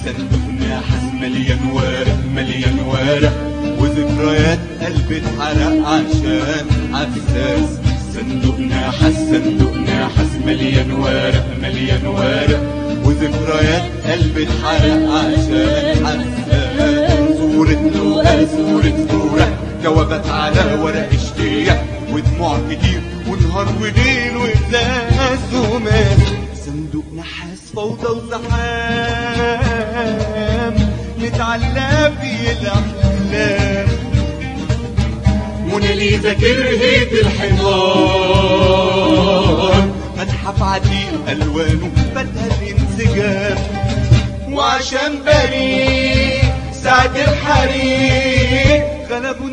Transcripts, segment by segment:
صندوق نحاس مليان ورق مليان ورق وذكريات قلبي اتحرق عشان حساس صندوق نحاس صندوق نحاس مليان ورق مليان ورق وذكريات قلبي اتحرق عشان حساس صورة لوقا صورة صورة جوابات على ورق اشتياق ودموع كتير ونهار وليل وإزاز وماس صندوق نحاس فوضى وزحام نتعلى في الأحلام موناليزا كرهت الحمار متحف عتيق ألوانه بدها الانسجام وعشان بريء ساعة الحريق غلبوا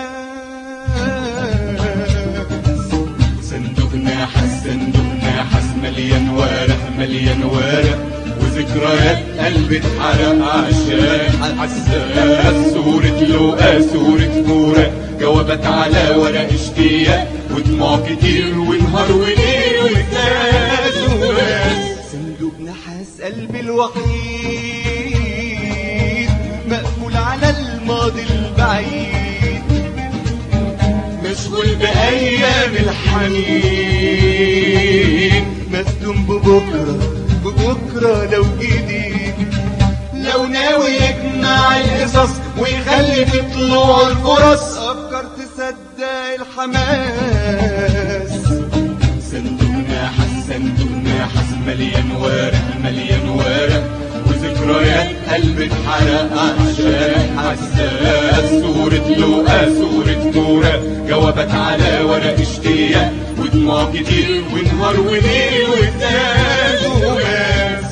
الناس صندوق نحاس صندوق نحاس مليان ورق مليان ورق وذكريات قلبي اتحرق عشان حساس صورة لوقا صورة نورة جوابات على ورق اشتياق ودموع كتير ونهار وليل وإزاز وباس صندوق نحاس قلبي الوحيد مقفول على الماضي البعيد مشغول بأيام الحنين مفتون ببكرة ببكرة لو جديد لو ناوي يجمع القصص ويخلي في طلوع الفرص أفكار تصدق الحماس صندوق نحاس صندوق نحاس مليان ورق مليان ورق وذكريات قلبي اتحرق عشان حساس صورة لوقا صورة نورة جوابات على ورق اشتياق ودموع كتير ونهار وليل وازاز وماس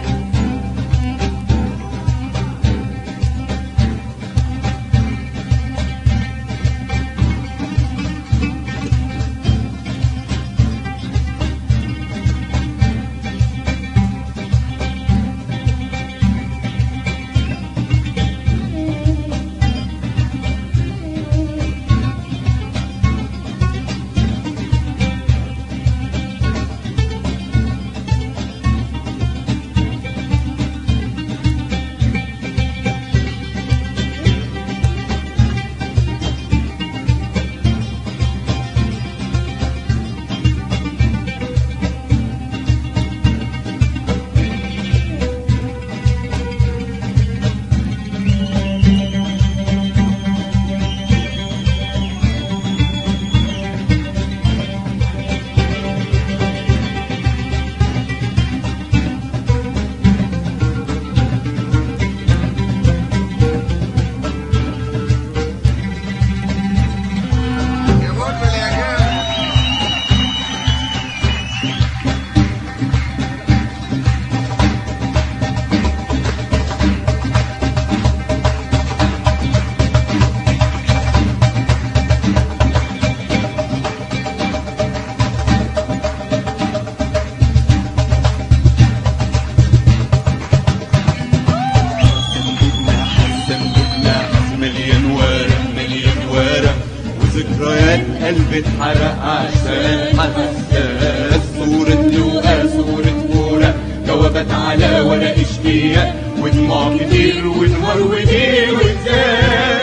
يا بلبل يا جامد صندوق نحاس مليان ورق مليان ورق وذكريات قلبي اتحرق عشان حساس صورة لوقا صورة كورة جوابات على ورق اشتياق ودموع كتير ونهار وليل وازاز